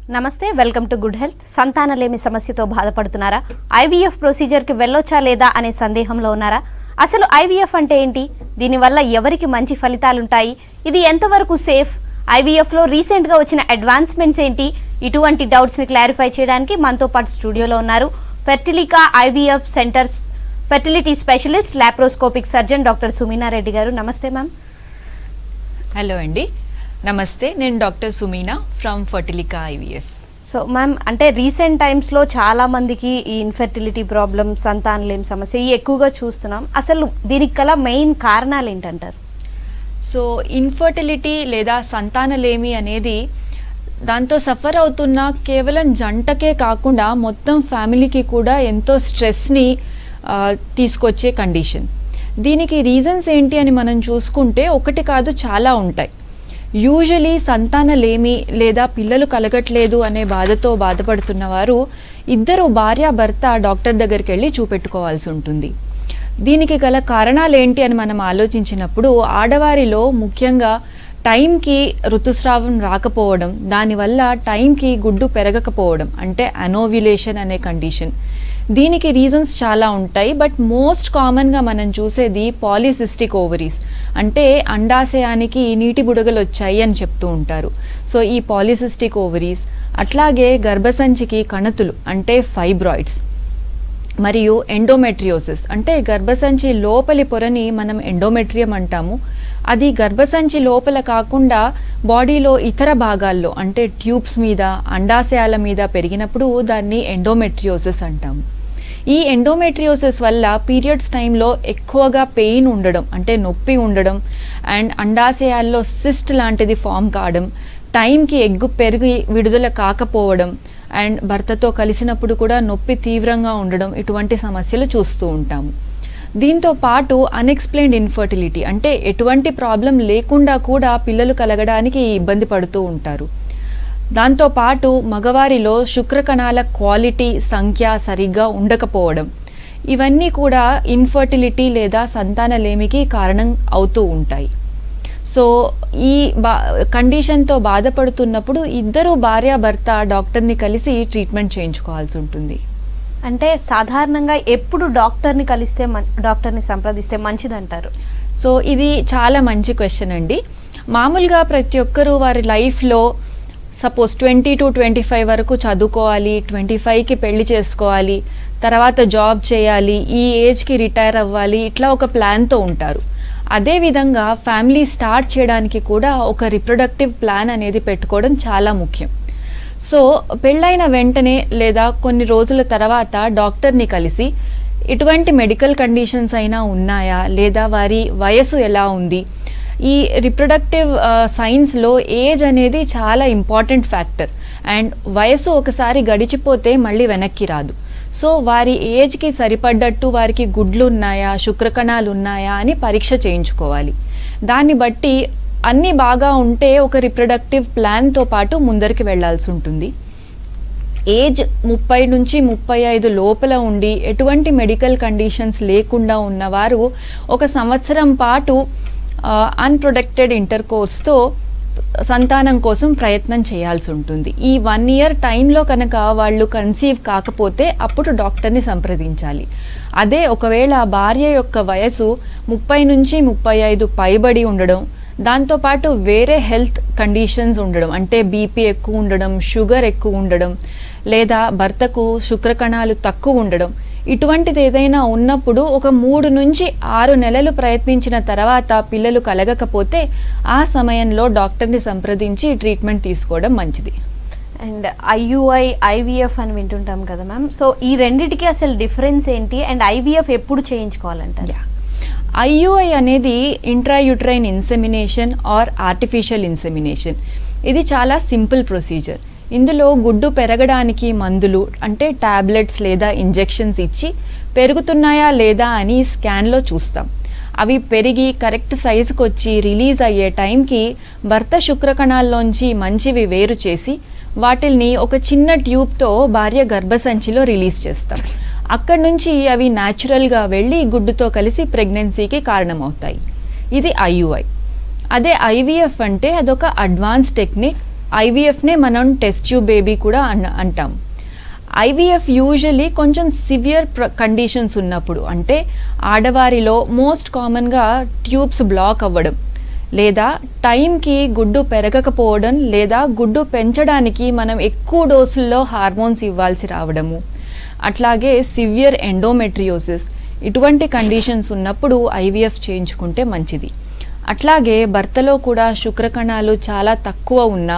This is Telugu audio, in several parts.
నమస్తే వెల్కమ్ టు గుడ్ హెల్త్ సంతానలేమి సమస్యతో బాధపడుతున్నారా ఐవీఎఫ్ ప్రొసీజర్కి వెళ్ళొచ్చా లేదా అనే సందేహంలో ఉన్నారా అసలు ఐవీఎఫ్ అంటే ఏంటి దీనివల్ల ఎవరికి మంచి ఫలితాలుంటాయి ఇది ఎంతవరకు సేఫ్ ఐవీఎఫ్లో రీసెంట్గా వచ్చిన అడ్వాన్స్మెంట్స్ ఏంటి ఇటువంటి డౌట్స్ని క్లారిఫై చేయడానికి మనతో పాటు స్టూడియోలో ఉన్నారు Fertilica IVF centres fertility specialist laparoscopic surgeon doctor Sumeena Reddy గారు నమస్తే మ్యామ్ హలో అండి నమస్తే నేను doctor Sumeena from Fertilica IVF so ma'am అంటే రీసెంట్ టైమ్స్లో చాలా మందికి ఈ ఇన్ఫెర్టిలిటీ ప్రాబ్లమ్ సంతానలేం సమస్య ఈ ఎక్కువగా చూస్తున్నాం అసలు దీనికి గల మెయిన్ కారణాలు ఏంటంటారు సో ఇన్ఫర్టిలిటీ లేదా సంతానలేమి అనేది దాంతో సఫర్ అవుతున్న కేవలం జంటకే కాకుండా మొత్తం ఫ్యామిలీకి కూడా ఎంతో స్ట్రెస్ని ఆ, తీసుకొచ్చే కండిషన్ దీనికి రీజన్స్ ఏంటి అని మనం చూసుకుంటే ఒకటి కాదు చాలా ఉంటాయి యూజువలీ సంతానలేమి లేదా పిల్లలు కలగట్లేదు అనే బాధతో బాధపడుతున్న వారు ఇద్దరు భార్య భర్త డాక్టర్ దగ్గరికి వెళ్ళి చూపెట్టుకోవాల్సి ఉంటుంది దీనికి గల కారణాలు ఏంటి అని మనం ఆలోచించినప్పుడు ఆడవారిలో ముఖ్యంగా టైంకి ఋతుస్రావం రాకపోవడం దానివల్ల టైంకి గుడ్డు పెరగకపోవడం అంటే అనోవ్యులేషన్ అనే కండిషన్ దీనికి రీజన్స్ చాలా ఉంటాయి బట్ మోస్ట్ కామన్గా మనం చూసేది పాలిసిస్టిక్ ఓవరీస్ అంటే అండాశయానికి నీటి బుడగలు వచ్చాయి అని చెప్తూ ఉంటారు సో ఈ పాలిసిస్టిక్ ఓవరీస్ అట్లాగే గర్భసంచికి కణతులు అంటే ఫైబ్రాయిడ్స్ మరియు ఎండోమెట్రియోసిస్ అంటే గర్భసంచి లోపలి పొరని మనం ఎండోమెట్రియం అంటాము అది గర్భసంచి లోపల కాకుండా బాడీలో ఇతర భాగాల్లో అంటే ట్యూబ్స్ మీద అండాశయాల మీద పెరిగినప్పుడు దాన్ని ఎండోమెట్రియోసిస్ అంటాము ఈ ఎండోమెట్రియోసిస్ వల్ల పీరియడ్స్ టైంలో ఎక్కువగా పెయిన్ ఉండడం అంటే నొప్పి ఉండడం అండ్ అండాశయాల్లో సిస్ట్ లాంటిది ఫామ్ కావడం టైంకి ఎగ్గు పెరిగి విడుదల కాకపోవడం అండ్ భర్తతో కలిసినప్పుడు కూడా నొప్పి తీవ్రంగా ఉండడం ఇటువంటి సమస్యలు చూస్తూ ఉంటాము దీంతో పాటు అన్ఎక్స్ప్లెయిన్డ్ ఇన్ఫర్టిలిటీ అంటే ఎటువంటి ప్రాబ్లం లేకుండా కూడా పిల్లలు కలగడానికి ఇబ్బంది పడుతూ ఉంటారు దాంతో పాటు మగవారిలో శుక్రకణాల క్వాలిటీ సంఖ్య సరిగ్గా ఉండకపోవడం ఇవన్నీ కూడా ఇన్ఫర్టిలిటీ లేదా సంతానలేమికి కారణం అవుతూ ఉంటాయి సో ఈ బా కండిషన్తో బాధపడుతున్నప్పుడు ఇద్దరు భార్యాభర్త డాక్టర్ని కలిసి ట్రీట్మెంట్ చేయించుకోవాల్సి ఉంటుంది అంటే సాధారణంగా ఎప్పుడు డాక్టర్ని కలిస్తే మం- డాక్టర్ని సంప్రదిస్తే మంచిదంటారు సో ఇది చాలా మంచి క్వశ్చన్ అండి మామూలుగా ప్రతి ఒక్కరూ వారి లైఫ్లో suppose twenty two twenty five వరకు చదువుకోవాలి ట్వంటీ ఫైవ్కి పెళ్లి చేసుకోవాలి తర్వాత జాబ్ చేయాలి ఈ ఏజ్కి రిటైర్ అవ్వాలి ఇట్లా ఒక ప్లాన్తో ఉంటారు అదేవిధంగా ఫ్యామిలీ స్టార్ట్ చేయడానికి కూడా ఒక రిప్రొడక్టివ్ ప్లాన్ అనేది పెట్టుకోవడం చాలా ముఖ్యం సో పెళ్ళైన వెంటనే లేదా కొన్ని రోజుల తర్వాత డాక్టర్ని కలిసి ఇటువంటి మెడికల్ కండిషన్స్ అయినా ఉన్నాయా లేదా వారి వయసు ఎలా ఉంది ఈ రిప్రొడక్టివ్ సైన్స్లో ఏజ్ అనేది చాలా ఇంపార్టెంట్ ఫ్యాక్టర్ అండ్ వయసు ఒకసారి గడిచిపోతే మళ్ళీ వెనక్కి రాదు సో వారి ఏజ్కి సరిపడ్డట్టు వారికి గుడ్లు ఉన్నాయా శుక్రకణాలు ఉన్నాయా అని పరీక్ష చేయించుకోవాలి దాన్ని బట్టి అన్నీ బాగా ఉంటే ఒక రిప్రొడక్టివ్ ప్లాన్తో పాటు ముందరికి వెళ్ళాల్సి ఉంటుంది ఏజ్ ముప్పై నుంచి ముప్పై ఐదు లోపల ఉండి ఎటువంటి మెడికల్ కండిషన్స్ లేకుండా ఉన్నవారు ఒక సంవత్సరం పాటు అన్ప్రొటెక్టెడ్ ఇంటర్ కోర్స్తో సంతానం కోసం ప్రయత్నం చేయాల్సి ఉంటుంది ఈ వన్ ఇయర్ టైంలో కనుక వాళ్ళు కన్సీవ్ కాకపోతే అప్పుడు డాక్టర్ని సంప్రదించాలి అదే ఒకవేళ భార్య యొక్క వయసు ముప్పై నుంచి ముప్పై ఐదు పైబడి ఉండడం దాంతోపాటు వేరే హెల్త్ కండిషన్స్ ఉండడం అంటే బీపీ ఎక్కువ ఉండడం షుగర్ ఎక్కువ ఉండడం లేదా భర్తకు శుక్రకణాలు తక్కువ ఉండడం ఇటువంటిది ఏదైనా ఉన్నప్పుడు ఒక మూడు నుంచి ఆరు నెలలు ప్రయత్నించిన తర్వాత పిల్లలు కలగకపోతే ఆ సమయంలో డాక్టర్ని సంప్రదించి ట్రీట్మెంట్ తీసుకోవడం మంచిది అండ్ ఐయుఐ ఐవీఎఫ్ అని వింటుంటాం కదా మ్యామ్ సో ఈ రెండిటికి అసలు డిఫరెన్స్ ఏంటి అండ్ ఐవీఎఫ్ ఎప్పుడు చేయించుకోవాలంటారు ఐయుఐ అనేది intrauterine insemination or artificial insemination ఇది చాలా సింపుల్ ప్రొసీజర్ ఇందులో గుడ్డు పెరగడానికి మందులు అంటే టాబ్లెట్స్ లేదా ఇంజెక్షన్స్ ఇచ్చి పెరుగుతున్నాయా లేదా అని స్కాన్లో చూస్తాం అవి పెరిగి కరెక్ట్ సైజుకి వచ్చి రిలీజ్ అయ్యే టైంకి భర్త శుక్రకణాల్లోంచి మంచివి వేరు చేసి వాటిల్ని ఒక చిన్న ట్యూబ్తో భార్య గర్భసంచిలో రిలీజ్ చేస్తాం అక్కడి నుంచి అవి న్యాచురల్గా వెళ్ళి గుడ్డుతో కలిసి ప్రెగ్నెన్సీకి కారణమవుతాయి ఇది ఐయుఐ అదే ఐవీఎఫ్ అంటే అదొక అడ్వాన్స్ టెక్నిక్ ఐవీఎఫ్నే మనం టెస్ట్ ట్యూబ్ బేబీ కూడా అన్ అంటాం ఐవీఎఫ్ యూజువలీ కొంచెం సివియర్ కండిషన్స్ ఉన్నప్పుడు అంటే ఆడవారిలో మోస్ట్ కామన్గా ట్యూబ్స్ బ్లాక్ అవ్వడం లేదా టైంకి గుడ్డు పెరగకపోవడం లేదా గుడ్డు పెంచడానికి మనం ఎక్కువ డోసుల్లో హార్మోన్స్ ఇవ్వాల్సి రావడము అట్లాగే సివియర్ ఎండోమెట్రియోసిస్ ఇటువంటి కండిషన్స్ ఉన్నప్పుడు ఐవీఎఫ్ చేయించుకుంటే మంచిది అట్లాగే భర్తలో కూడా శుక్రకణాలు చాలా తక్కువ ఉన్నా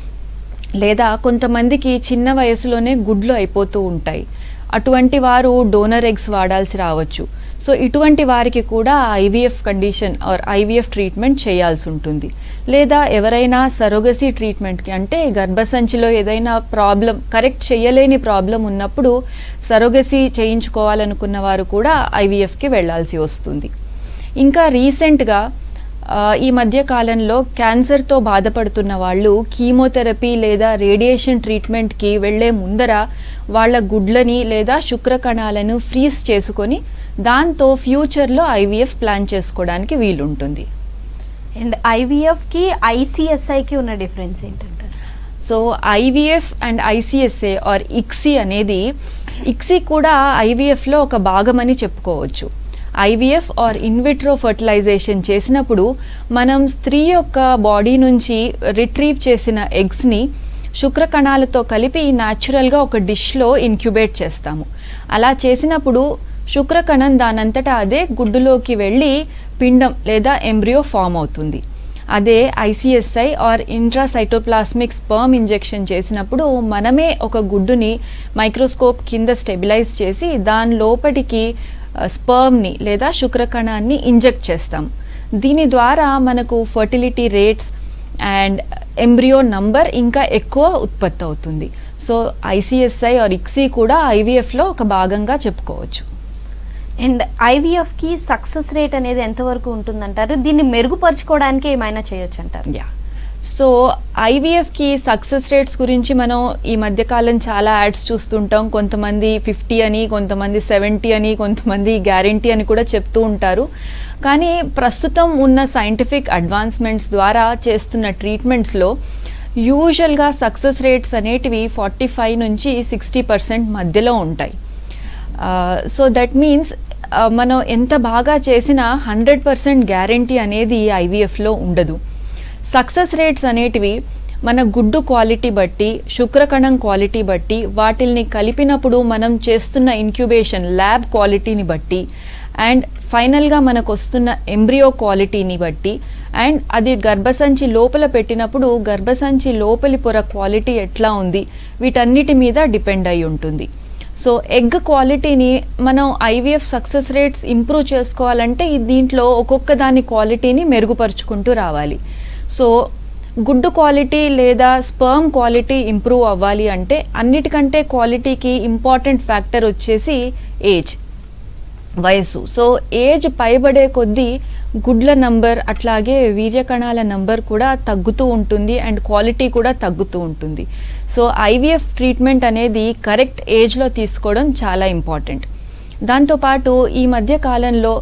లేదా కొంతమందికి చిన్న వయసులోనే గుడ్లు అయిపోతూ ఉంటాయి అటువంటి వారు డోనర్ ఎగ్స్ వాడాల్సి రావచ్చు సో ఇటువంటి వారికి కూడా IVF condition or IVF treatment చేయాల్సి ఉంటుంది లేదా ఎవరైనా సరోగసీ ట్రీట్మెంట్కి అంటే గర్భసంచిలో ఏదైనా ప్రాబ్లం కరెక్ట్ చేయలేని ప్రాబ్లం ఉన్నప్పుడు సరోగసీ చేయించుకోవాలనుకున్న వారు కూడా ఐవీఎఫ్కి వెళ్ళాల్సి వస్తుంది ఇంకా రీసెంట్గా ఆ, ఈ మధ్య కాలంలో క్యాన్సర్తో బాధపడుతున్న వాళ్ళు కీమోథెరపీ లేదా రేడియేషన్ ట్రీట్మెంట్కి వెళ్ళే ముందర వాళ్ళ గుడ్లని లేదా శుక్రకణాలను ఫ్రీజ్ చేసుకొని దాంతో ఫ్యూచర్లో ఐవీఎఫ్ ప్లాన్ చేసుకోవడానికి వీలుంటుంది అండ్ ఐవీఎఫ్కి ఐసిఎస్ఐకి ఉన్న డిఫరెన్స్ ఏంటంటారు so IVF and ICSI or ICSI అనేది ఇక్సీ కూడా ఐవీఎఫ్లో ఒక భాగమని చెప్పుకోవచ్చు ఐవీఎఫ్ ఆర్ ఇన్విట్రో ఫర్టిలైజేషన్ చేసినప్పుడు మనం స్త్రీ యొక్క బాడీ నుంచి రిట్రీవ్ చేసిన ఎగ్స్ని శుక్రకణాలతో కలిపి న్యాచురల్గా ఒక డిష్లో ఇన్క్యుబేట్ చేస్తాము అలా చేసినప్పుడు శుక్రకణం దానంతటా అదే గుడ్డులోకి వెళ్ళి పిండం లేదా ఎంబ్రియో ఫామ్ అవుతుంది అదే ICSI or intracytoplasmic sperm injection చేసినప్పుడు మనమే ఒక గుడ్డుని మైక్రోస్కోప్ కింద స్టెబిలైజ్ చేసి దాని లోపటికి స్పర్మ్ని లేదా శుక్రకణాన్ని ఇంజెక్ట్ చేస్తాం దీని ద్వారా మనకు fertility rates and embryo number ఇంకా ఎక్కువ ఉత్పత్తి అవుతుంది సో ఐసిఎస్ఐ ఆర్ ఇక్సీ కూడా ఐవీఎఫ్లో ఒక భాగంగా చెప్పుకోవచ్చు అండ్ ఐవీఎఫ్కి సక్సెస్ రేట్ అనేది ఎంతవరకు ఉంటుందంటారు దీన్ని మెరుగుపరుచుకోవడానికి ఏమైనా చేయొచ్చు అంటారు యా సో ఐవీఎఫ్కి సక్సెస్ రేట్స్ గురించి మనం ఈ మధ్యకాలం చాలా యాడ్స్ చూస్తుంటాం కొంతమంది ఫిఫ్టీ అని కొంతమంది సెవెంటీ అని కొంతమంది గ్యారంటీ అని కూడా చెప్తూ ఉంటారు కానీ ప్రస్తుతం ఉన్న సైంటిఫిక్ అడ్వాన్స్మెంట్స్ ద్వారా చేస్తున్న ట్రీట్మెంట్స్లో యూజువల్గా సక్సెస్ రేట్స్ అనేటివి ఫార్టీ ఫైవ్ నుంచి సిక్స్టీ పర్సెంట్ మధ్యలో ఉంటాయి సో దట్ మీన్స్ మనం ఎంత బాగా చేసినా హండ్రెడ్ పర్సెంట్ గ్యారంటీ అనేది ఐవీఎఫ్లో ఉండదు సక్సెస్ రేట్స్ అనేటివి మన గుడ్డు క్వాలిటీ బట్టి శుక్రకణం క్వాలిటీ బట్టి వాటిల్ని కలిపినప్పుడు మనం చేస్తున్న ఇంక్యుబేషన్ ల్యాబ్ క్వాలిటీని బట్టి అండ్ ఫైనల్గా మనకు వస్తున్న ఎంబ్రియో క్వాలిటీని బట్టి అండ్ అది గర్భసంచి లోపల పెట్టినప్పుడు గర్భసంచి లోపలి పొర క్వాలిటీ ఎట్లా ఉంది వీటన్నిటి మీద డిపెండ్ అయి ఉంటుంది సో ఎగ్ క్వాలిటీని మనం ఐవీఎఫ్ సక్సెస్ రేట్స్ ఇంప్రూవ్ చేసుకోవాలంటే ఈ దీంట్లో ఒక్కొక్క దాని క్వాలిటీని మెరుగుపరుచుకుంటూ రావాలి సో గుడ్డు క్వాలిటీ లేదా స్పర్మ్ క్వాలిటీ ఇంప్రూవ్ అవ్వాలి అంటే అన్నిటికంటే క్వాలిటీకి ఇంపార్టెంట్ ఫ్యాక్టర్ వచ్చేసి ఏజ్ వయసు సో ఏజ్ పైబడే కొద్దీ గుడ్ల నంబర్ అట్లాగే వీర్యకణాల నంబర్ కూడా తగ్గుతూ ఉంటుంది అండ్ క్వాలిటీ కూడా తగ్గుతూ ఉంటుంది సో ఐవీఎఫ్ ట్రీట్మెంట్ అనేది కరెక్ట్ ఏజ్లో తీసుకోవడం చాలా ఇంపార్టెంట్ దాంతోపాటు ఈ మధ్య కాలంలో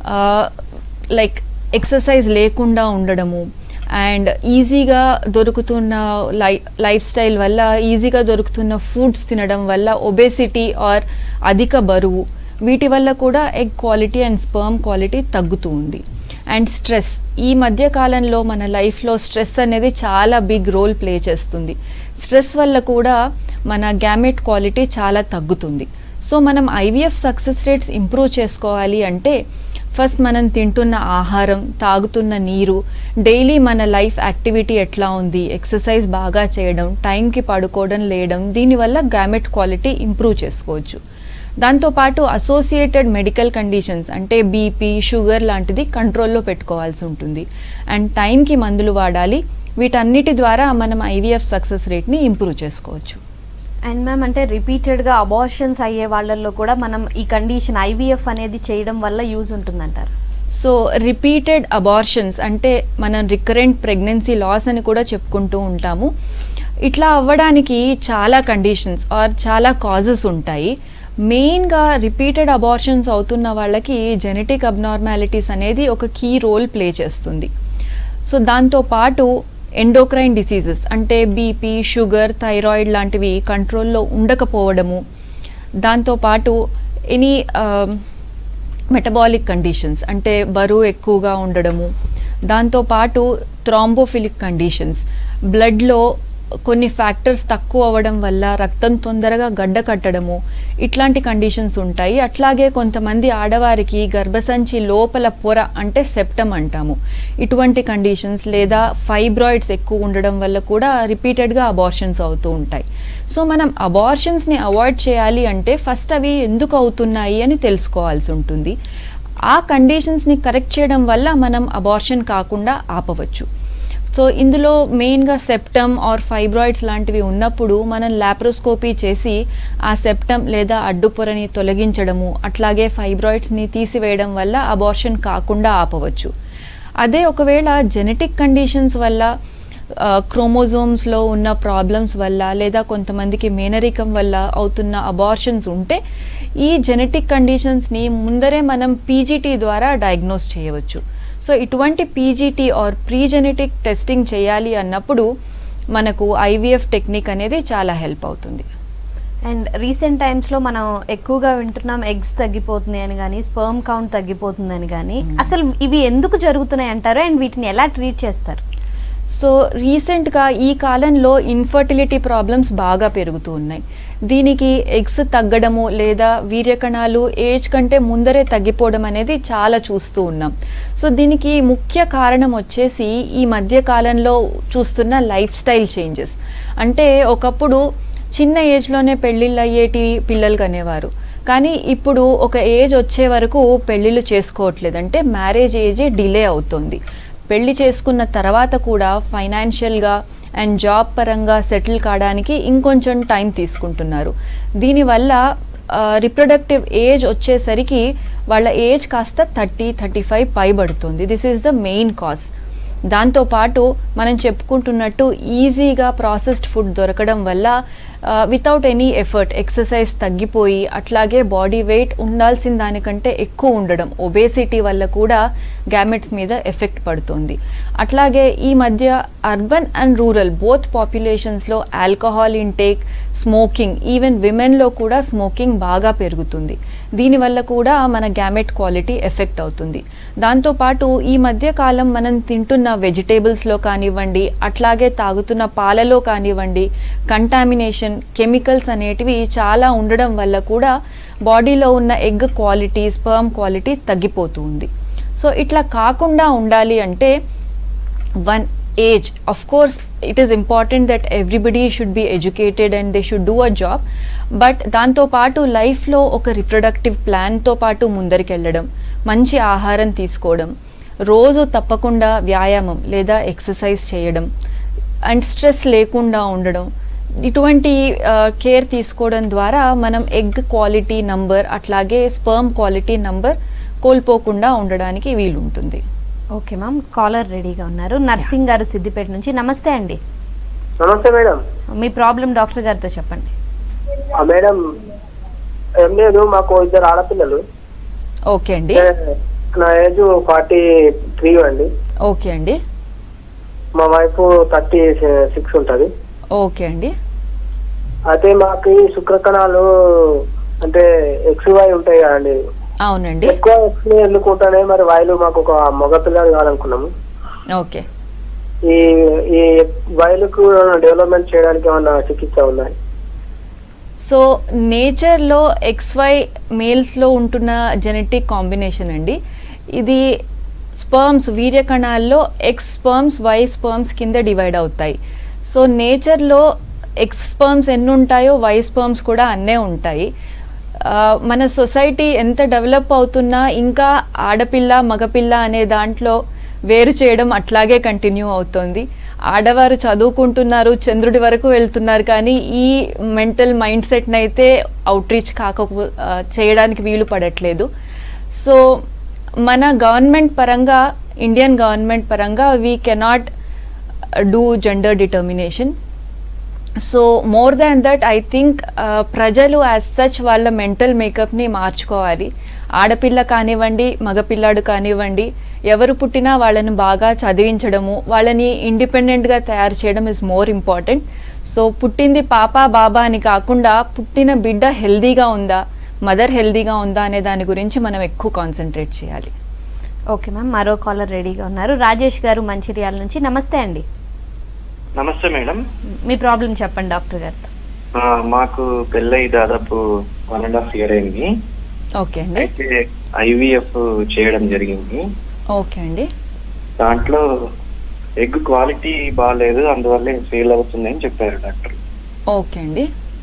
లైక్ ఎక్సర్సైజ్ లేకుండా ఉండడము అండ్ ఈజీగా దొరుకుతున్న లై లైఫ్ స్టైల్ వల్ల ఈజీగా దొరుకుతున్న ఫుడ్స్ తినడం వల్ల ఒబేసిటీ ఆర్ అధిక బరువు వీటి వల్ల కూడా egg quality and sperm quality తగ్గుతూ ఉంది అండ్ స్ట్రెస్ ఈ మధ్య కాలంలో మన లైఫ్లో స్ట్రెస్ అనేది చాలా బిగ్ రోల్ ప్లే చేస్తుంది స్ట్రెస్ వల్ల కూడా మన గ్యామెట్ క్వాలిటీ చాలా తగ్గుతుంది సో మనం ఐవీఎఫ్ సక్సెస్ రేట్స్ ఇంప్రూవ్ చేసుకోవాలి అంటే ఫస్ట్ మనం తింటున్న ఆహారం తాగుతున్న నీరు డైలీ మన లైఫ్ యాక్టివిటీ ఎట్లా ఉంది ఎక్సర్సైజ్ బాగా చేయడం టైంకి పడుకోవడం లేయడం దీనివల్ల గ్యామెట్ క్వాలిటీ ఇంప్రూవ్ చేసుకోవచ్చు దాంతోపాటు అసోసియేటెడ్ మెడికల్ కండిషన్స్ అంటే బీపీ షుగర్ లాంటిది కంట్రోల్లో పెట్టుకోవాల్సి ఉంటుంది అండ్ టైంకి మందులు వాడాలి వీటన్నిటి ద్వారా మనం ఐవీఎఫ్ సక్సెస్ రేట్ని ఇంప్రూవ్ చేసుకోవచ్చు అండ్ మ్యామ్ అంటే రిపీటెడ్గా అబార్షన్స్ అయ్యే వాళ్ళల్లో కూడా మనం ఈ కండిషన్ ఐవీఎఫ్ అనేది చేయడం వల్ల యూజ్ ఉంటుందంటారు సో రిపీటెడ్ అబార్షన్స్ అంటే మనం రికరెంట్ ప్రెగ్నెన్సీ లాస్ అని కూడా చెప్పుకుంటూ ఉంటాము ఇట్లా అవ్వడానికి చాలా కండిషన్స్ ఆర్ చాలా కాజెస్ ఉంటాయి మెయిన్గా రిపీటెడ్ అబార్షన్స్ అవుతున్న వాళ్ళకి జెనెటిక్ అబ్నార్మాలిటీస్ అనేది ఒక కీ రోల్ ప్లే చేస్తుంది సో దాంతోపాటు ఎండోక్రైన్ డిసీజెస్ అంటే బీపీ షుగర్ థైరాయిడ్ లాంటివి కంట్రోల్లో ఉండకపోవడము దాంతోపాటు ఎనీ మెటబాలిక్ కండిషన్స్ అంటే బరువు ఎక్కువగా ఉండడము దాంతోపాటు థ్రాంబోఫిలిక్ కండిషన్స్ బ్లడ్లో కొన్ని ఫ్యాక్టర్స్ తక్కువ అవ్వడం వల్ల రక్తం తొందరగా గడ్డ కట్టడము ఇట్లాంటి కండిషన్స్ ఉంటాయి అట్లాగే కొంతమంది ఆడవారికి గర్భసంచి లోపల పొర అంటే సెప్టమ్ అంటాము ఇటువంటి కండిషన్స్ లేదా ఫైబ్రాయిడ్స్ ఎక్కువ ఉండడం వల్ల కూడా రిపీటెడ్గా అబార్షన్స్ అవుతూ ఉంటాయి సో మనం అబార్షన్స్ని అవాయిడ్ చేయాలి అంటే ఫస్ట్ అవి ఎందుకు అవుతున్నాయి అని తెలుసుకోవాల్సి ఉంటుంది ఆ కండిషన్స్ని కరెక్ట్ చేయడం వల్ల మనం అబార్షన్ కాకుండా ఆపవచ్చు సో ఇందులో మెయిన్గా సెప్టమ్ ఆర్ ఫైబ్రాయిడ్స్ లాంటివి ఉన్నప్పుడు మనం లాప్రోస్కోపీ చేసి ఆ సెప్టమ్ లేదా అడ్డుపొరని తొలగించడము అట్లాగే ఫైబ్రాయిడ్స్ని తీసివేయడం వల్ల అబార్షన్ కాకుండా ఆపవచ్చు అదే ఒకవేళ జెనెటిక్ కండిషన్స్ వల్ల క్రోమోజోమ్స్లో ఉన్న ప్రాబ్లమ్స్ వల్ల లేదా కొంతమందికి మేనరికం వల్ల అవుతున్న అబార్షన్స్ ఉంటే ఈ జెనెటిక్ కండిషన్స్ని ముందరే మనం పీజీటీ ద్వారా డయాగ్నోస్ చేయవచ్చు సో ఇటువంటి PGT or pre genetic testing చేయాలి అన్నప్పుడు మనకు ఐవీఎఫ్ టెక్నిక్ అనేది చాలా హెల్ప్ అవుతుంది అండ్ రీసెంట్ టైమ్స్లో మనం ఎక్కువగా వింటున్నాం ఎగ్స్ తగ్గిపోతుంది అని కానీ స్పర్మ్ కౌంట్ తగ్గిపోతుంది అని కానీ అసలు ఇవి ఎందుకు జరుగుతున్నాయి అంటారు అండ్ వీటిని ఎలా ట్రీట్ చేస్తారు సో రీసెంట్గా ఈ కాలంలో ఇన్ఫర్టిలిటీ ప్రాబ్లమ్స్ బాగా పెరుగుతూ ఉన్నాయి దీనికి ఎగ్స్ తగ్గడము లేదా వీర్యకణాలు ఏజ్ కంటే ముందరే తగ్గిపోవడం అనేది చాలా చూస్తూ ఉన్నాం సో దీనికి ముఖ్య కారణం వచ్చేసి ఈ మధ్య కాలంలో చూస్తున్న లైఫ్ స్టైల్ చేంజెస్ అంటే ఒకప్పుడు చిన్న ఏజ్లోనే పెళ్ళిళ్ళు అయ్యేటి పిల్లలు కనేవారు కానీ ఇప్పుడు ఒక ఏజ్ వచ్చే వరకు పెళ్ళిళ్ళు చేసుకోవట్లేదు అంటే మ్యారేజ్ ఏజే డిలే అవుతుంది పెళ్లి చేసుకున్న తర్వాత కూడా ఫైనాన్షియల్గా అండ్ జాబ్ పరంగా సెటిల్ కావడానికి ఇంకొంచెం టైం తీసుకుంటున్నారు దీనివల్ల రిప్రొడక్టివ్ ఏజ్ వచ్చేసరికి వాళ్ళ ఏజ్ కాస్త థర్టీ థర్టీ ఫైవ్ పైబడుతుంది this is the main cause దాంతోపాటు మనం చెప్పుకుంటున్నట్టు ఈజీగా ప్రాసెస్డ్ ఫుడ్ దొరకడం వల్ల వితౌట్ ఎనీ ఎఫర్ట్ ఎక్సర్సైజ్ తగ్గిపోయి అట్లాగే బాడీ వెయిట్ ఉండాల్సిన దానికంటే ఎక్కువ ఉండడం ఒబేసిటీ వల్ల కూడా గ్యామెట్స్ మీద ఎఫెక్ట్ పడుతుంది అట్లాగే ఈ మధ్య అర్బన్ అండ్ రూరల్ బోత్ పాపులేషన్స్లో ఆల్కహాల్ ఇంటేక్ స్మోకింగ్ ఈవెన్ విమెన్లో కూడా స్మోకింగ్ బాగా పెరుగుతుంది దీనివల్ల కూడా మన గ్యామెట్ క్వాలిటీ ఎఫెక్ట్ అవుతుంది దాంతోపాటు ఈ మధ్య కాలం మనం తింటున్న వెజిటేబుల్స్లో కానివ్వండి అట్లాగే తాగుతున్న పాలలో కానివ్వండి కంటామినేషన్ కెమికల్స్ అనేటివి చాలా ఉండడం వల్ల కూడా బాడీలో ఉన్న ఎగ్ క్వాలిటీ స్పర్మ్ క్వాలిటీ తగ్గిపోతూ ఉంది సో ఇట్లా కాకుండా ఉండాలి అంటే one age of course it is important that everybody should be educated and they should do a job but దాంతోపాటు లైఫ్లో ఒక రిప్రొడక్టివ్ ప్లాన్తో పాటు ముందరికెళ్ళడం మంచి ఆహారం తీసుకోవడం రోజు తప్పకుండా వ్యాయామం లేదా ఎక్సర్సైజ్ చేయడం అండ్ స్ట్రెస్ లేకుండా ఉండడం ఇటువంటి కేర్ తీసుకోవడం ద్వారా మనం ఎగ్ క్వాలిటీ నంబర్ అట్లాగే స్పర్మ్ క్వాలిటీ నంబర్ కోల్పోకుండా ఉండడానికి వీలుంటుంది ఓకే మ్యామ్ కాలర్ రెడీగా ఉన్నారు నర్సింగ్ గారు సిద్దిపేట నుంచి నమస్తే అండి నమస్తే మేడం మీ ప్రాబ్లం డాక్టర్ గారితో చెప్పండి ఆ మేడం ఏం లేదు మాకు ఇద్దరు ఆడపిల్లలు ఓకే అండి ఏ, నా ఏజ్ ఫార్టీ త్రీ అండి ఓకే అండి మా వైఫ్ థర్టీ సిక్స్ ఉంటది ఓకే అండి అయితే మాకు ఈ శుక్రకణాలు అంటే ఎక్స్ వై ఉంటాయి కదండి అవునండి ఎక్కువ ఎక్స్ ఎన్నుకుంటానే మరి వైలు మాకు ఒక మగ పిల్లలు కావాలనుకున్నాము ఓకే ఈ ఈ వైలుకు డెవలప్మెంట్ చేయడానికి ఏమన్నా చికిత్స ఉన్నాయి సో నేచర్లో ఎక్స్వై మేల్స్లో ఉంటున్న జెనెటిక్ కాంబినేషన్ అండి ఇది స్పర్మ్స్ వీర్యకణాల్లో ఎక్స్ స్పర్మ్స్ వై స్పర్మ్స్ కింద డివైడ్ అవుతాయి సో నేచర్లో ఎక్స్ స్పర్మ్స్ ఎన్ని ఉంటాయో వై స్పర్మ్స్ కూడా అన్నే ఉంటాయి ఆ, మన సొసైటీ ఎంత డెవలప్ అవుతున్నా ఇంకా ఆడపిల్ల మగపిల్ల అనే దాంట్లో వేరు చేయడం అట్లాగే కంటిన్యూ అవుతోంది ఆడవారు చదువుకుంటున్నారు చంద్రుడి వరకు వెళ్తున్నారు కానీ ఈ మెంటల్ మైండ్ సెట్ని అయితే అవుట్రీచ్ కాకపో ఆ, చేయడానికి వీలు పడట్లేదు సో మన గవర్నమెంట్ పరంగా ఇండియన్ గవర్నమెంట్ పరంగా we cannot do gender determination so more than that I think ప్రజలు యాజ్ సచ్ వాళ్ళ మెంటల్ మేకప్ని మార్చుకోవాలి ఆడపిల్ల కానివ్వండి మగపిల్లాడు కానివ్వండి ఎవరు పుట్టినా వాళ్ళని బాగా చదివించడము వాళ్ళని ఇండిపెండెంట్గా తయారు చేయడం ఇస్ మోర్ ఇంపార్టెంట్ సో పుట్టింది పాప బాబా అని కాకుండా పుట్టిన బిడ్డ హెల్దీగా ఉందా మదర్ హెల్దీగా ఉందా అనే దాని గురించి మనం ఎక్కువ కాన్సన్ట్రేట్ చేయాలి ఓకే మ్యామ్ మరో కాలర్ రెడీగా ఉన్నారు రాజేష్ గారు మంచిర్యాల నుంచి నమస్తే అండి నమస్తే మేడం మీ ప్రాబ్లం చెప్పండి డాక్టర్ గారితో ఆ, మాకు పెళ్ళై దాదాపు వన్ అండ్ హాఫ్ ఇయర్ అయింది ఓకే అండి అయితే ఐవీఎఫ్ చేయడం జరిగింది ఓకే అండి దాంట్లో ఎగ్ క్వాలిటీ బాగాలేదు అందువల్ల ఫెయిల్ అవుతుంది అని చెప్పారు డాక్టర్ ఓకే అండి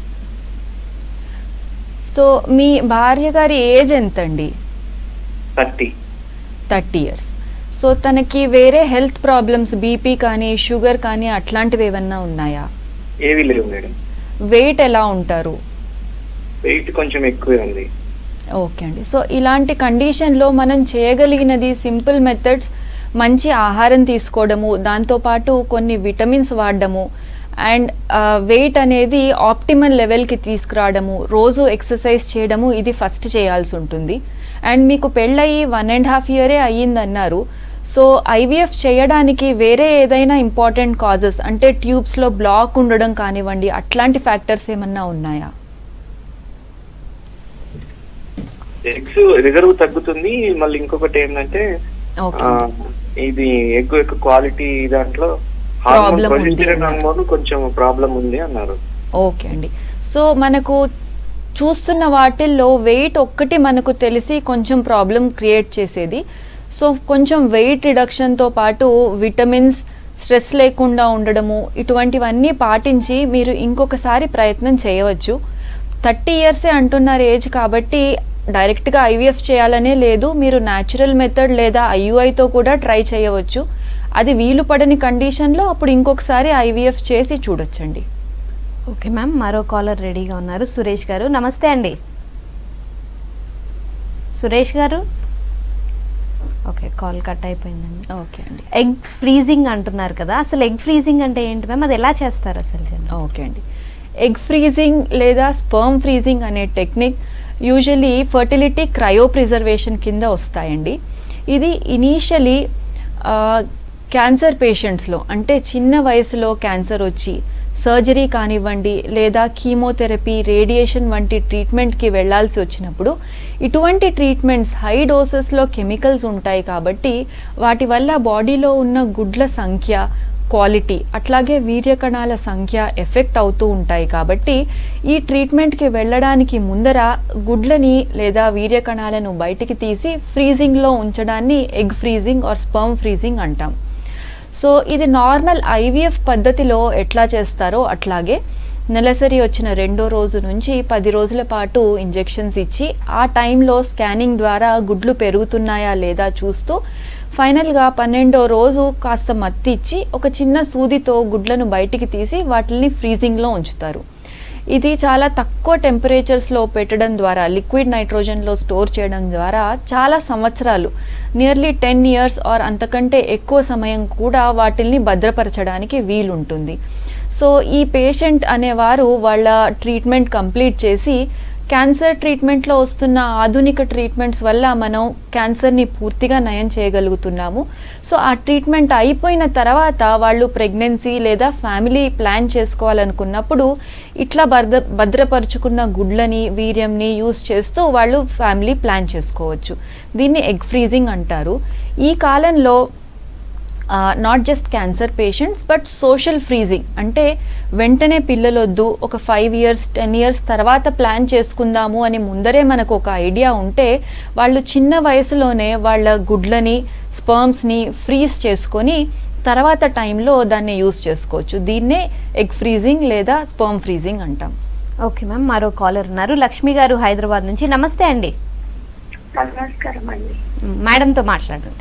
సో మీ భార్య గారి ఏజ్ ఎంత అండి థర్టీ థర్టీ ఇయర్స్ సో తనకి వేరే హెల్త్ ప్రాబ్లమ్స్ బీపీ కానీ షుగర్ కానీ అట్లాంటివి ఏమన్నా ఉన్నాయా ఏవి లేవు మేడం వెయిట్ ఎలా ఉంటారు వెయిట్ కొంచెం ఎక్కువే ఉంది ఓకే అండి సో ఇలాంటి కండిషన్లో మనం చేయగలిగినది సింపుల్ మెథడ్స్ మంచి ఆహారం తీసుకోవడము దాంతోపాటు కొన్ని విటమిన్స్ వాడడము అండ్ వెయిట్ అనేది ఆప్టిమల్ లెవెల్కి తీసుకురావడము రోజు ఎక్సర్సైజ్ చేయడము ఇది ఫస్ట్ చేయాల్సి ఉంటుంది అండ్ మీకు పెళ్ళయి వన్ అండ్ హాఫ్ ఇయరే అయ్యిందన్నారు సో ఐవీఎఫ్ చేయడానికి వేరే ఏదైనా ఇంపార్టెంట్ కాజెస్ అంటే ట్యూబ్స్లో బ్లాక్ ఉండడం కానివ్వండి అట్లాంటి ఫ్యాక్టర్స్ ఏమన్నా ఉన్నాయా ఎగ్స్ రిజర్వ్ తగ్గుతుంది మళ్ళీ ఇంకొకటి ఏంటంటే ఓకే ఆ, అండి. ఇది ఎగ్ యొక్క క్వాలిటీ దాంట్లో Problem ఉంది ప్రొజెస్టెరాన్ అన్నారు. హార్మోన్ కొంచెం ప్రాబ్లం ఉంది అన్నారు ఓకే అండి సో మనకు చూస్తున్న వాటిల్లో వెయిట్ ఒక్కటి మనకు తెలిసి కొంచెం ప్రాబ్లం క్రియేట్ చేసేది సో కొంచెం వెయిట్ రిడక్షన్తో పాటు విటమిన్స్ స్ట్రెస్ లేకుండా ఉండడము ఇటువంటివన్నీ పాటించి మీరు ఇంకొకసారి ప్రయత్నం చేయవచ్చు థర్టీ ఇయర్సే అంటున్నారు ఏజ్ కాబట్టి డైరెక్ట్గా ఐవీఎఫ్ చేయాలనే లేదు మీరు న్యాచురల్ మెథడ్ లేదా ఐయుఐతో కూడా ట్రై చేయవచ్చు అది వీలు పడని కండిషన్లో అప్పుడు ఇంకొకసారి ఐవీఎఫ్ చేసి చూడొచ్చండి ఓకే మ్యామ్ మరో కాలర్ రెడీగా ఉన్నారు సురేష్ గారు నమస్తే అండి సురేష్ గారు ఓకే కాల్ కట్ అయిపోయిందండి ఓకే అండి ఎగ్ ఫ్రీజింగ్ అంటున్నారు కదా అసలు ఎగ్ ఫ్రీజింగ్ అంటే ఏంటి మ్యామ్ అది ఎలా చేస్తారు అసలు జనరల్ ఓకే అండి ఎగ్ ఫ్రీజింగ్ లేదా స్పర్మ్ ఫ్రీజింగ్ అనే technique usually fertility cryopreservation కింద వస్తాయండి ఇది ఇనీషియలీ క్యాన్సర్ పేషెంట్స్లో అంటే చిన్న వయసులో క్యాన్సర్ వచ్చి సర్జరీ కానివ్వండి లేదా కీమోథెరపీ రేడియేషన్ వంటి ట్రీట్మెంట్కి వెళ్ళాల్సి వచ్చినప్పుడు ఇటువంటి ట్రీట్మెంట్స్ హై డోసెస్లో కెమికల్స్ ఉంటాయి కాబట్టి వాటి వల్ల బాడీలో ఉన్న గుడ్ల సంఖ్య క్వాలిటీ అట్లాగే వీర్యకణాల సంఖ్య ఎఫెక్ట్ అవుతూ ఉంటాయి కాబట్టి ఈ ట్రీట్మెంట్కి వెళ్ళడానికి ముందర గుడ్లని లేదా వీర్యకణాలను బయటికి తీసి ఫ్రీజింగ్లో ఉంచడాన్ని egg freezing or sperm freezing అంటాం సో ఇది నార్మల్ ఐవీఎఫ్ పద్ధతిలో ఎట్లా చేస్తారో అట్లాగే నెలసరి వచ్చిన రెండో రోజు నుంచి పది రోజుల పాటు ఇంజెక్షన్స్ ఇచ్చి ఆ టైంలో స్కానింగ్ ద్వారా గుడ్లు పెరుగుతున్నాయా లేదా చూస్తూ ఫైనల్గా పన్నెండో రోజు కాస్త మత్తి ఇచ్చి ఒక చిన్న సూదితో గుడ్లను బయటికి తీసి వాటిని ఫ్రీజింగ్లో ఉంచుతారు ఇది చాలా తక్కువ టెంపరేచర్స్లో పెట్టడం ద్వారా లిక్విడ్ నైట్రోజన్లో స్టోర్ చేయడం ద్వారా చాలా సంవత్సరాలు నియర్లీ టెన్ ఇయర్స్ ఆర్ అంతకంటే ఎక్కువ సమయం కూడా వాటిల్ని భద్రపరచడానికి వీలుంటుంది సో ఈ పేషెంట్ అనేవారు వాళ్ళ ట్రీట్మెంట్ కంప్లీట్ చేసి క్యాన్సర్ ట్రీట్మెంట్లో వస్తున్న ఆధునిక ట్రీట్మెంట్స్ వల్ల మనం క్యాన్సర్ని పూర్తిగా నయం చేయగలుగుతున్నాము సో ఆ ట్రీట్మెంట్ అయిపోయిన తర్వాత వాళ్ళు ప్రెగ్నెన్సీ లేదా ఫ్యామిలీ ప్లాన్ చేసుకోవాలనుకున్నప్పుడు ఇట్లా భద్ర భద్రపరుచుకున్న గుడ్లని వీర్యంని యూస్ చేస్తూ వాళ్ళు ఫ్యామిలీ ప్లాన్ చేసుకోవచ్చు దీన్ని ఎగ్ ఫ్రీజింగ్ అంటారు ఈ కాలంలో not just cancer patients but social freezing అంటే వెంటనే పిల్లలొద్దు ఒక ఫైవ్ ఇయర్స్ టెన్ ఇయర్స్ తర్వాత ప్లాన్ చేసుకుందాము అని ముందరే మనకు ఒక ఐడియా ఉంటే వాళ్ళు చిన్న వయసులోనే వాళ్ళ గుడ్లని స్పర్మ్స్ని ఫ్రీజ్ చేసుకొని తర్వాత టైంలో దాన్ని యూస్ చేసుకోవచ్చు దీన్నే ఎగ్ ఫ్రీజింగ్ లేదా స్పర్మ్ ఫ్రీజింగ్ అంటాం ఓకే మ్యామ్ మరో కాలర్ ఉన్నారు లక్ష్మి గారు హైదరాబాద్ నుంచి నమస్తే అండి నమస్కారం అండి మేడంతో మాట్లాడండి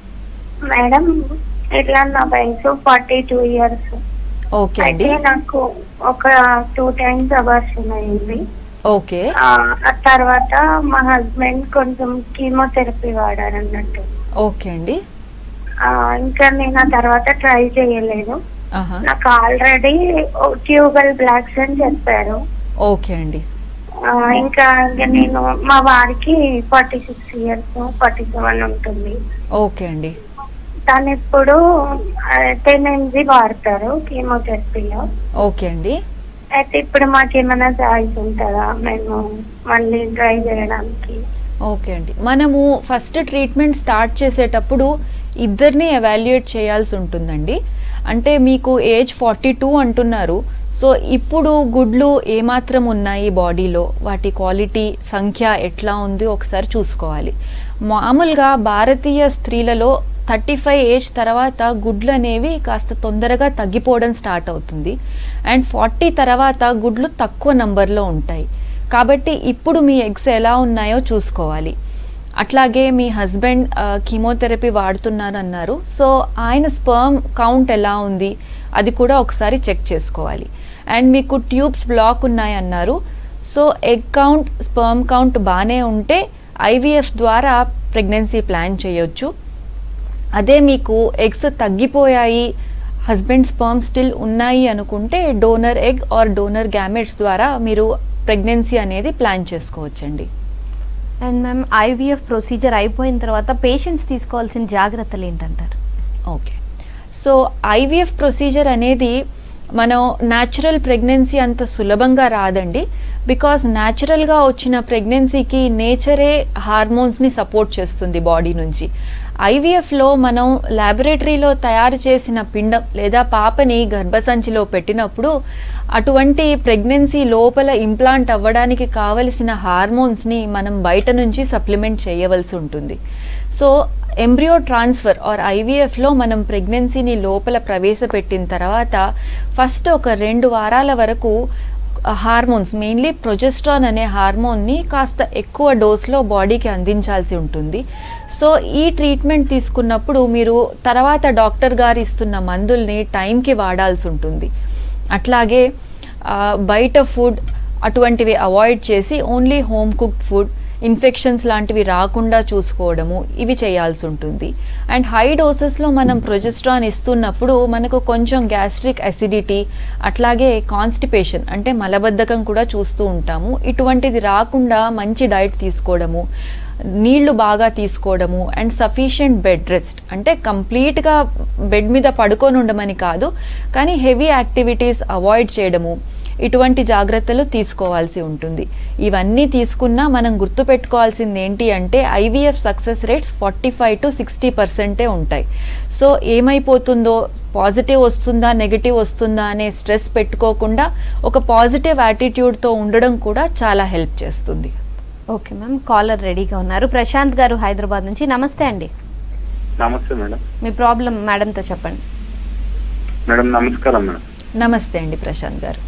మేడం ఇట్లా నా వయసు ఫార్టీ టూ ఇయర్స్ ఓకే అండి అయితే నాకు ఒక టూ టైమ్స్ అబార్షన్ అయింది ఓకే ఆ ఆ తర్వాత మా హస్బెండ్ కొంచెం కీమోథెరపీ వాడారు అన్నట్టు ఓకే అండి ఆ, ఇంకా నేను ఆ తర్వాత ట్రై చేయలేదు ఆహా నాకు ఆల్రెడీ ట్యూబల్ బ్లాక్స్ అని చెప్పారు ఓకే అండి ఆ, ఆ, ఇంకా ఇంకా నేను మా వారికి forty six years forty seven ఉంటుంది ఓకే అండి తను ఇప్పుడు టెన్ ఎంజీ వాడతారు కీమోథెరపీలో ఓకే అండి అయితే ఇప్పుడు మాకేమైనా చాయిస్ ఉంటుందా మేము మళ్ళీ ట్రై చేయడానికి ఓకే అండి మనము ఫస్ట్ ట్రీట్మెంట్ స్టార్ట్ చేసేటప్పుడు ఇద్దరిని ఎవాల్యుయేట్ చేయాల్సి ఉంటుందండి అంటే మీకు ఏజ్ ఫార్టీ టూ అంటున్నారు సో ఇప్పుడు గుడ్లు ఏమాత్రం ఉన్నాయి బాడీలో వాటి క్వాలిటీ సంఖ్య ఎట్లా ఉంది ఒకసారి చూసుకోవాలి మామూలుగా భారతీయ స్త్రీలలో థర్టీ ఫైవ్ ఏజ్ తర్వాత గుడ్లు అనేవి కాస్త తొందరగా తగ్గిపోవడం స్టార్ట్ అవుతుంది అండ్ ఫార్టీ తర్వాత గుడ్లు తక్కువ నంబర్లో ఉంటాయి కాబట్టి ఇప్పుడు మీ ఎగ్స్ ఎలా ఉన్నాయో చూసుకోవాలి అట్లాగే మీ హస్బెండ్ కీమోథెరపీ వాడుతున్నారు అన్నారు సో ఆయన స్పర్మ్ కౌంట్ ఎలా ఉంది అది కూడా ఒకసారి చెక్ చేసుకోవాలి అండ్ మీకు ట్యూబ్స్ బ్లాక్ ఉన్నాయి అన్నారు so egg count sperm count బాగానే ఉంటే ఐవీఎఫ్ ద్వారా ప్రెగ్నెన్సీ ప్లాన్ చేయొచ్చు అదే మీకు ఎగ్స్ తగ్గిపోయాయి హస్బెండ్ స్పర్మ్ స్టిల్ ఉన్నాయి అనుకుంటే donor egg or donor gametes ద్వారా మీరు ప్రెగ్నెన్సీ అనేది ప్లాన్ చేసుకోవచ్చండి అండ్ మ్యామ్ ఐవీఎఫ్ ప్రొసీజర్ అయిపోయిన తర్వాత పేషెంట్స్ తీసుకోవాల్సిన జాగ్రత్తలు ఏంటంటారు ఓకే సో ఐవీఎఫ్ ప్రొసీజర్ అనేది మనం న్యాచురల్ ప్రెగ్నెన్సీ అంత సులభంగా రాదండి బికాస్ న్యాచురల్గా వచ్చిన ప్రెగ్నెన్సీకి నేచరే హార్మోన్స్ని సపోర్ట్ చేస్తుంది బాడీ నుంచి ఐవీఎఫ్లో మనం ల్యాబొరేటరీలో తయారు చేసిన పిండం లేదా పాపని గర్భసంచిలో పెట్టినప్పుడు అటువంటి ప్రెగ్నెన్సీ లోపల ఇంప్లాంట్ అవ్వడానికి కావలసిన హార్మోన్స్ని మనం బయట నుంచి సప్లిమెంట్ చేయవలసి ఉంటుంది సో ఎంబ్రియో ట్రాన్స్ఫర్ ఆర్ ఐవీఎఫ్లో మనం ప్రెగ్నెన్సీని లోపల ప్రవేశపెట్టిన తర్వాత ఫస్ట్ ఒక రెండు వారాల వరకు హార్మోన్స్ మెయిన్లీ ప్రొజెస్ట్రాన్ అనే హార్మోన్ని కాస్త ఎక్కువ డోస్లో బాడీకి అందించాల్సి ఉంటుంది సో ఈ ట్రీట్మెంట్ తీసుకున్నప్పుడు మీరు తర్వాత డాక్టర్ గారు ఇస్తున్న మందుల్ని టైంకి వాడాల్సి ఉంటుంది అట్లాగే ఆ, బయట ఫుడ్ అటువంటివి అవాయిడ్ చేసి only home cooked food infections లాంటివి రాకుండా చూసుకోవడము ఇవి చేయాల్సి ఉంటుంది అండ్ హై డోసెస్లో మనం ప్రొజెస్ట్రాన్ ఇస్తున్నప్పుడు మనకు కొంచెం గ్యాస్ట్రిక్ అసిడిటీ అట్లాగే కాన్స్టిపేషన్ అంటే మలబద్ధకం కూడా చూస్తూ ఉంటాము ఇటువంటిది రాకుండా మంచి డైట్ తీసుకోవడము నీళ్లు బాగా తీసుకోవడము అండ్ సఫిషియంట్ బెడ్ రెస్ట్ అంటే కంప్లీట్గా బెడ్ మీద పడుకొని ఉండమని కాదు కానీ హెవీ యాక్టివిటీస్ అవాయిడ్ చేయడము ఇటువంటి జాగ్రత్తలు తీసుకోవాల్సి ఉంటుంది ఇవన్నీ తీసుకున్నా మనం గుర్తుపెట్టుకోవాల్సింది ఏంటి అంటే IVF success rates forty five to sixty పర్సెంటే ఉంటాయి సో ఏమైపోతుందో పాజిటివ్ వస్తుందా నెగిటివ్ వస్తుందా అనే స్ట్రెస్ పెట్టుకోకుండా ఒక పాజిటివ్ యాటిట్యూడ్తో ఉండడం కూడా చాలా హెల్ప్ చేస్తుంది ఓకే మ్యామ్ కాలర్ రెడీగా ఉన్నారు ప్రశాంత్ గారు హైదరాబాద్ నుంచి నమస్తే అండి నమస్తే మేడం మీ ప్రాబ్లం మేడంతో చెప్పండి మేడం నమస్కారం మేడం నమస్తే అండి ప్రశాంత్ గారు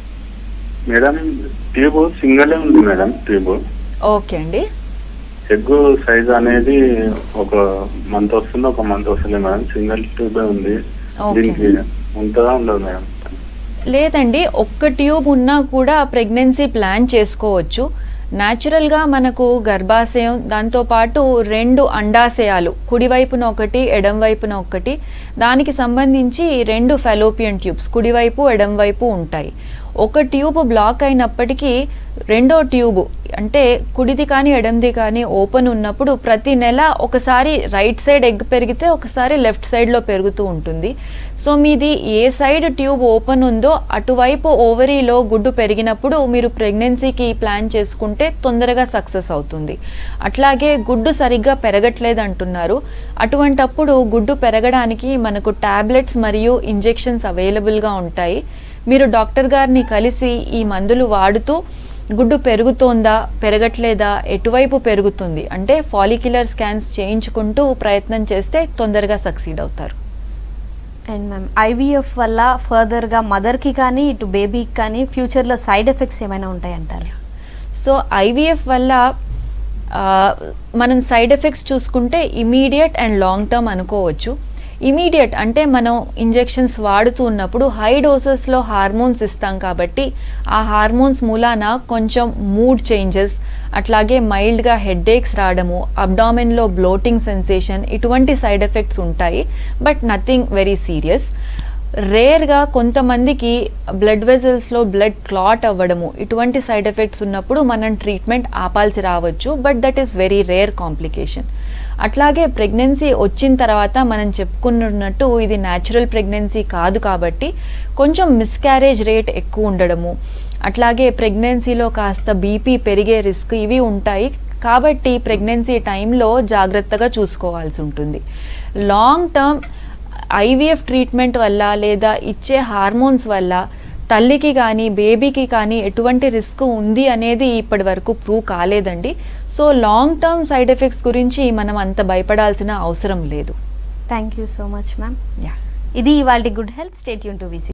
మేడం ట్యూబ్ సింగల్ ఉంది మేడం ట్యూబ్ ఓకే అండి ఎగ్ సైజ్ అనేది ఒక మంత్ వస్తుంది ఒక మంత్ వస్తుంది మేడం సింగిల్ ట్యూబే ఉంది Okay. దీనికి ఉంటుందా ఉండదు మేడం లేదండి ఒక్క ట్యూబ్ ఉన్నా కూడా ప్రెగ్నెన్సీ ప్లాన్ చేసుకోవచ్చు న్యాచురల్గా మనకు గర్భాశయం దాంతోపాటు రెండు అండాశయాలు కుడివైపున ఒకటి ఎడం వైపున ఒకటి దానికి సంబంధించి రెండు ఫెలోపియన్ ట్యూబ్స్ కుడివైపు ఎడం వైపు ఉంటాయి ఒక ట్యూబ్ బ్లాక్ అయినప్పటికీ రెండో ట్యూబ్ అంటే కుడిది కానీ ఎడంది కానీ ఓపెన్ ఉన్నప్పుడు ప్రతి నెల ఒకసారి రైట్ సైడ్ ఎగ్ పెరిగితే ఒకసారి లెఫ్ట్ సైడ్లో పెరుగుతూ ఉంటుంది సో మీది ఏ సైడ్ ట్యూబ్ ఓపెన్ ఉందో అటువైపు ఓవరీలో గుడ్డు పెరిగినప్పుడు మీరు ప్రెగ్నెన్సీకి ప్లాన్ చేసుకుంటే తొందరగా సక్సెస్ అవుతుంది అట్లాగే గుడ్డు సరిగ్గా పెరగట్లేదు అంటున్నారు అటువంటప్పుడు గుడ్డు పెరగడానికి మనకు టాబ్లెట్స్ మరియు ఇంజెక్షన్స్ అవైలబుల్గా ఉంటాయి మీరు డాక్టర్ గారిని కలిసి ఈ మందులు వాడుతూ గుడ్డు పెరుగుతోందా పెరగట్లేదా ఎటువైపు పెరుగుతుంది అంటే ఫాలిక్యులర్ స్కాన్స్ చేయించుకుంటూ ప్రయత్నం చేస్తే తొందరగా సక్సీడ్ అవుతారు అండ్ మ్యామ్ ఐవీఎఫ్ వల్ల ఫర్దర్గా మదర్కి కానీ ఇటు బేబీకి కానీ ఫ్యూచర్లో సైడ్ ఎఫెక్ట్స్ ఏమైనా ఉంటాయంటారు సో ఐవీఎఫ్ వల్ల ఆ, మనం సైడ్ ఎఫెక్ట్స్ చూసుకుంటే ఇమీడియట్ అండ్ లాంగ్ టర్మ్ అనుకోవచ్చు ఇమీడియట్ అంటే మనం ఇంజెక్షన్స్ వాడుతూ ఉన్నప్పుడు హై డోసెస్లో హార్మోన్స్ ఇస్తాం కాబట్టి ఆ హార్మోన్స్ మూలాన కొంచెం మూడ్ చేంజెస్ అట్లాగే మైల్డ్గా హెడ్ఏక్స్ రావడము అబ్డామెన్లో బ్లోటింగ్ సెన్సేషన్ ఇటువంటి సైడ్ ఎఫెక్ట్స్ ఉంటాయి బట్ నథింగ్ వెరీ సీరియస్ రేర్గా కొంతమందికి బ్లడ్ వెజల్స్లో బ్లడ్ క్లాట్ అవ్వడము ఇటువంటి సైడ్ ఎఫెక్ట్స్ ఉన్నప్పుడు మనం ట్రీట్మెంట్ ఆపాల్సి రావచ్చు but that is very rare complication అట్లాగే ప్రెగ్నెన్సీ వచ్చిన తర్వాత మనం చెప్పుకున్నట్టు ఇది న్యాచురల్ ప్రెగ్నెన్సీ కాదు కాబట్టి కొంచెం మిస్క్యారేజ్ రేట్ ఎక్కువ ఉండడము అట్లాగే ప్రెగ్నెన్సీలో కాస్త బీపీ పెరిగే రిస్క్ ఇవి ఉంటాయి కాబట్టి ప్రెగ్నెన్సీ టైంలో జాగ్రత్తగా చూసుకోవాల్సి ఉంటుంది లాంగ్ టర్మ్ ఐవీఎఫ్ ట్రీట్మెంట్ వల్ల లేదా ఇచ్చే హార్మోన్స్ వల్ల తల్లికి కానీ బేబీకి కానీ ఎటువంటి రిస్క్ ఉంది అనేది ఇప్పటి వరకు ప్రూవ్ కాలేదండి so long term side effects గురించి మనం అంత భయపడాల్సిన అవసరం లేదు thank you so much ma'am yeah ఇది ఇవాళ గుడ్ హెల్త్ స్టేట్ యూన్ టు విసి